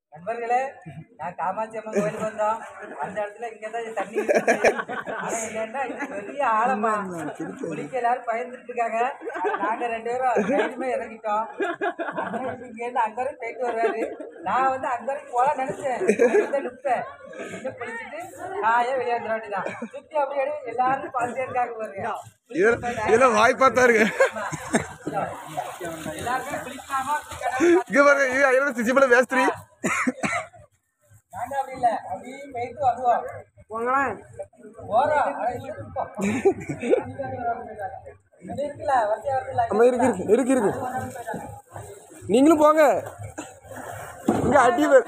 நண்பர்களே நான் காமாட்சி அம்மன் கோயிலுக்கு வந்தோம் அந்த இடத்துல இங்க தான் தண்ணி இருக்குது. ஆனா என்னன்னா இது பெரிய ஆழமா குளிக்க எல்லாரும் பயந்துட்டு இருக்காங்க நாங்க ரெண்டு பேரும் தைரியமா இறங்கிட்டோம் ஆனா இப்ப இங்க இருந்து அங்க வரைக்கும் போயிட்டு வருவாரு நான் வந்து அங்க வரைக்கும் போல நினைச்சேன் அங்க நிப்பேன் இன்னும் குளிச்சுட்டு நான் வெளியே வந்துட வேண்டியதான் சுத்தி அப்படியே எல்லாரும் பார்த்துட்டே இருக்காங்க பாருங்க இதெல்லாம் இதெல்லாம் வாய்ப்பா தான் இருக்கு எல்லாருமே குளிக்கலாமா குளிக்கலாமா இங்க பாருங்க இது ஐயரோட சிசிபல வேஸ்திரி நாங்க அப்படி இல்ல அப்படி போயிட்டு வருவோம் போங்களேன் போறோம் ஆனா இல்ல இருப்போம். இது இருக்குல்ல வரிசையா வருதுல்ல, நம்ம இருக்கு இருக்கு இருக்கு இருக்கு நீங்களும் போங்க இங்க அடி வே-